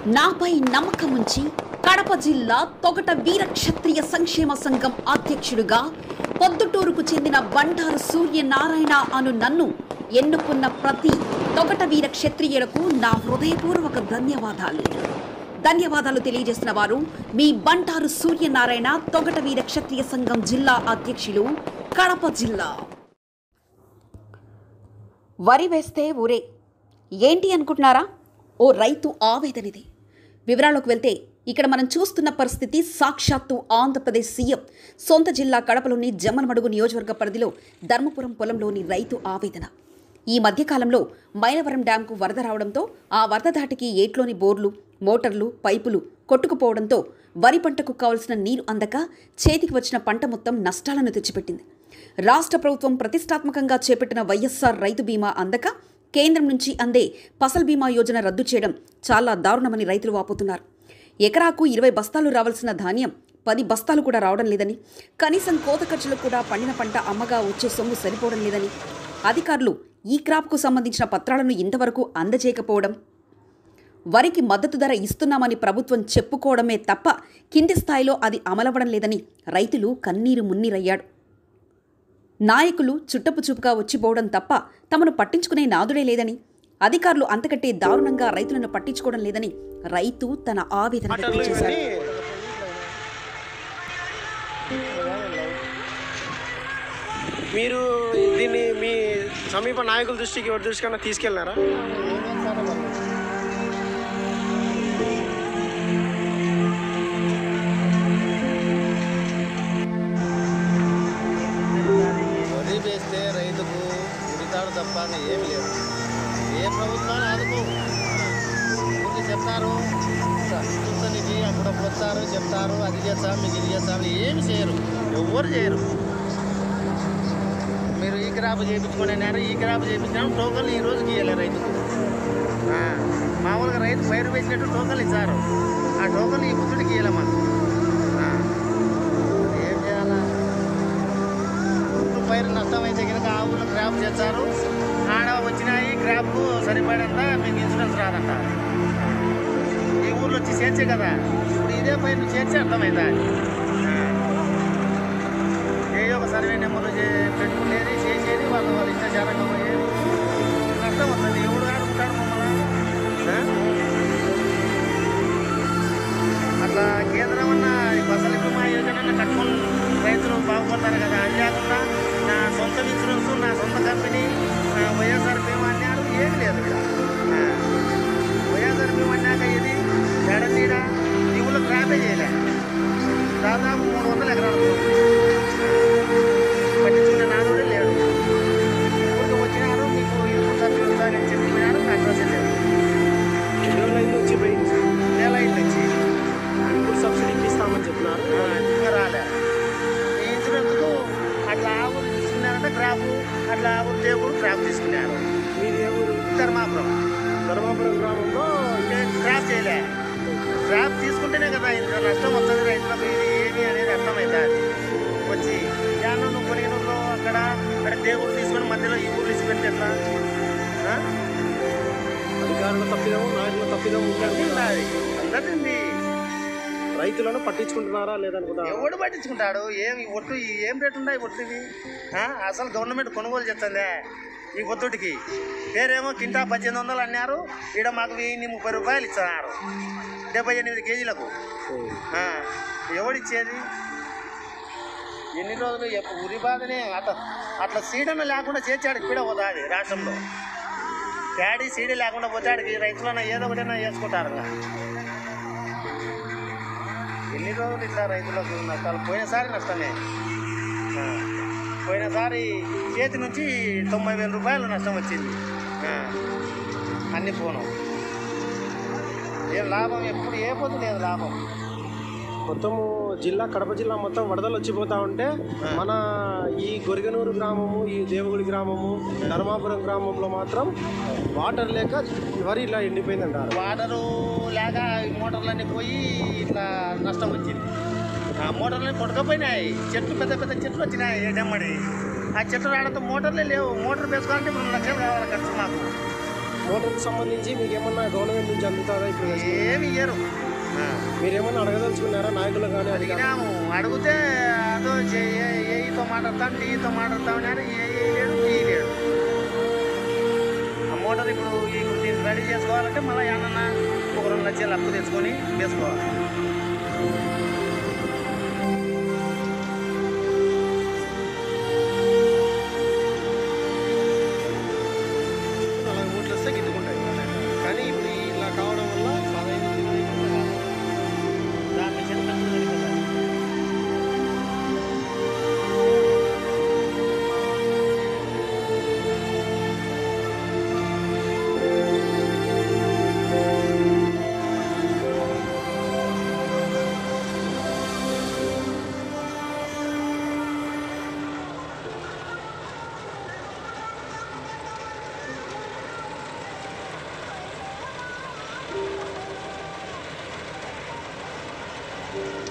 నాపై నమ్మకం ఉంచి కడప జిల్లా తొగట వీర క్షత్రియ సంక్షేమ సంఘం అధ్యక్షుడిగా పొద్దుటూరుకు చెందిన బండారు సూర్యనారాయణ అను నన్ను ఎన్నుకున్న ప్రతి తొగట వీర క్షత్రియులకు నా హృదయపూర్వక ధన్యవాదాలు ధన్యవాదాలు తెలియజేస్తున్న వారు మీ బంటారు సూర్యనారాయణ తొగట వీర క్షత్రియ సంఘం జిల్లా అధ్యక్షులు కడప జిల్లా వరి వేస్తే ఊరే ఏంటి అనుకుంటున్నారా ఓ రైతు ఆవేదనిది వివరాల్లోకి వెళ్తే ఇక్కడ మనం చూస్తున్న పరిస్థితి సాక్షాత్తు ఆంధ్రప్రదేశ్ సీఎం సొంత జిల్లా కడపలోని జమ్మలమడుగు నియోజకవర్గ పరిధిలో ధర్మపురం పొలంలోని రైతు ఆవేదన ఈ మధ్యకాలంలో మైలవరం డ్యాంకు వరద రావడంతో ఆ వరద ధాటికి ఏట్లోని బోర్లు మోటార్లు పైపులు కొట్టుకుపోవడంతో వరి పంటకు కావలసిన నీరు అందక చేతికి వచ్చిన పంట మొత్తం నష్టాలను తెచ్చిపెట్టింది రాష్ట్ర ప్రభుత్వం ప్రతిష్టాత్మకంగా చేపట్టిన వైఎస్ఆర్ రైతు బీమా అందక కేంద్రం నుంచి అందే ఫసల్ బీమా యోజన రద్దు చేయడం చాలా దారుణమని రైతులు వాపోతున్నారు ఎకరాకు ఇరవై బస్తాలు రావాల్సిన ధాన్యం పది బస్తాలు కూడా రావడం లేదని కనీసం కోత ఖర్చులు కూడా పండిన పంట అమ్మగా వచ్చే సొమ్ము సరిపోవడం లేదని అధికారులు ఈ క్రాప్కు సంబంధించిన పత్రాలను ఇంతవరకు అందజేయకపోవడం వరికి మద్దతు ధర ఇస్తున్నామని ప్రభుత్వం చెప్పుకోవడమే తప్ప కింది స్థాయిలో అది అమలవడం లేదని రైతులు కన్నీరు మున్నీరయ్యాడు నాయకులు చుట్టపు చూపుగా వచ్చిపోవడం తప్ప తమను పట్టించుకునే నాదుడే లేదని అధికారులు అంతకంటే దారుణంగా రైతులను పట్టించుకోవడం లేదని రైతు తన ఆవేదన వ్యక్తం మటర్లు చేశారు ఇవన్నీ మీరు దీన్ని మీ సమీప నాయకుల దృష్టికి ఎవరి దృష్టికన్నా తీసుకెళ్ళినారా వరి వేస్తే రైతుకు ఉరితాడు తప్ప ఇంకా ఏమి లేదు ఏ ప్రభుత్వాన్ని ఆదుకో ఊరికి చెప్తారు చూసనికి అప్పుడప్పుడు వస్తారు చెప్తారు అది చేస్తాం మీకు ఇది చేస్తాం ఏమి చేయరు ఎవ్వరు చేయరు మీరు ఈ క్రాప్ చేయించుకునేనారు ఈ క్రాప్ చేయించినాము టోకన్లు ఈ రోజుకి ఇవ్వలే రైతుకు ఆ, మామూలుగా రైతు పైరు వేసినట్టు టోకన్లు ఇచ్చారు ఆ టోకన్లు ఈ పుత్రుడికి ఇవ్వలే మాకు ఆ, ఏం చేయాలా ఊరు పైరు నష్టం అయితే కనుక ఆ ఊళ్ళో క్రాప్ చేస్తారు ఆడ వచ్చినాయి క్రాప్కు సరిపడంత మీకు ఇన్సూరెన్స్ రాదంట ఈ ఊర్లో వచ్చి చేర్చే కదా ఇప్పుడు ఇదే పైరు చేర్చి అర్థమైందా ఏ ఒక సర్వే నెంబర్లు చే పెట్టుకునేది చేసేది వాళ్ళు వాళ్ళు ఇచ్చే జాగ్రత్త పోయేది నష్టం వస్తుంది ఎవడు ఆడుకుంటాడు మమ్మల్ని ఆ? అట్లా కేంద్రం అన్న ఈ ఫసల్ బీమా యోజన కట్టుకొని రైతులు బాగుపడతారు కదా అది కాకుండా నా సొంత ఇన్సూరెన్స్ నా సొంత కంపెనీ నా వైఎస్ఆర్ బీమా అన్నారు ఏమి లేదు ఇక్కడ ఆ. వైఎస్ఆర్ బీమా అన్నాక ఇది ఎడతీడ ఈ ఊళ్ళో క్రాపే చేయలే దాదాపు మూడు వందల ఎకరాలు పట్టించుకునే నాదుడే లేడు ఊరికి వచ్చినారు మీకు ఇప్పుడు సర్టిఫికేట్ అని చెప్పినారు అడ్రస్ లేదు ఎన్ని రోజులు అయింది వచ్చి పోయి నెల అయింది వచ్చి ఇప్పుడు సబ్సిడీ ఇస్తామని చెప్పినారు ఆ, ఇంకా రాలే ఈ ఇన్సూరెన్స్కు అట్లా ఆ ఊరు తీసుకున్నారంటే క్రాప్ అట్లా ఆ ఊరు దేవుడు క్రాప్ తీసుకున్నారు మీది ఏ ఊరు ధర్మాపురం ధర్మాపురం గ్రామంలో అంటే క్రాప్ చేయలే క్రాప్ తీసుకుంటేనే కదా ఇంత నష్టం వస్తుంది రైతులకు ఇది ఏమి అనేది అర్థమవుతుంది వచ్చి యానం నువ్వు కొనిగినూరులో అక్కడ అక్కడ దేవుడు తీసుకొని మధ్యలో ఈ ఊరు ఇచ్చిపెట్టి ఎట్లా ఆ? అధికారుల తప్పిదము నాయకుల తప్పిదము ఉందండి ఉన్నది అందరిది రైతులను పట్టించుకుంటున్నారా లేదనుకుంటారా ఎవడు పట్టించుకుంటాడు ఏం ఈ ఒట్టు ఈ ఏం రేటు ఉన్నాయి ఒట్టు ఇవి ఆ? అసలు గవర్నమెంట్ కొనుగోలు చేస్తుందే ఈ ఒత్తుడికి పేరేమో కింటా పద్దెనిమిది వందలు అన్నారు ఈడ మాకు వెయ్యి ముప్పై రూపాయలు ఇస్తున్నారు డెబ్బై ఎనిమిది కేజీలకు ఆ, ఎవడిచ్చేది ఎన్ని రోజులు ఎప్పు- ఉరి బాధనే అట్లా అట్లా సీడన లేకుండా చేర్చాడు కూడా పోతుంది రాష్ట్రంలో ప్యాడీ సీడీ లేకుండా పోతే ఆడికి రైతులన్నా ఏదో ఒకటైనా వేసుకుంటారు ఇంకా. ఎన్ని రోజులు ఇట్లా రైతులకు నష్టాలు పోయినసారి నష్టమే ఆ, పోయినసారి చేతి నుంచి తొంభై వేల రూపాయలు నష్టం వచ్చింది ఆ, అన్ని పోను ఏం లాభం ఎప్పుడు ఏ పొద్దు లేదు లాభం మొత్తము జిల్లా కడప జిల్లా మొత్తం వరదలు వచ్చిపోతా ఉంటే మన ఈ గొరిగనూరు గ్రామము ఈ దేవగుడి గ్రామము ధర్మాపురం గ్రామంలో మాత్రం వాటర్ లేక వరి ఇలా ఎండిపోయిందంటారు వాటరు లేక ఈ మోటార్లన్నీ పోయి ఇట్లా నష్టం వచ్చింది ఆ మోటార్లన్నీ కొట్టుకపోయినాయి చెట్లు పెద్ద పెద్ద చెట్లు వచ్చినాయి ఏడమ్మడి ఆ చెట్లు రావడంతో మోటార్లే లేవు మోటార్ వేసుకోవాలంటే రెండు లక్షలు కావాలి ఖర్చు మాకు మోటార్కి సంబంధించి మీకు ఏమన్నా గవర్నమెంట్ నుంచి అందుతుందా ఇప్పుడు ఏమి ఇయ్యరు ఆ. మీరేమన్నా అడగదలుచుకున్నారా నాయకులు కానీ అడిగారా అడిగినాము అడిగితే అదో చే- ఏ- ఏఈతో మాట్లాడతాం డీఈతో మాట్లాడతాం అని ఏ లేడు డీ లేడు ఆ మోటార్ ఇప్పుడు ఈ దీన్ని రెడీ చేసుకోవాలంటే మళ్ళీ ఏమన్నా ఒక రెండు లక్షలు అప్పు తెచ్చుకొని వేసుకోవాలి నలభై ఓట్లు వస్తే గిట్టుకుంటాయి కానీ ఇప్పుడు ఇలా కావడం వల్ల పదహైదు ఇరవై ఓట్లు కావాలి. దాని మిషన్ ఖర్చు సరిపోతుంది. ఆ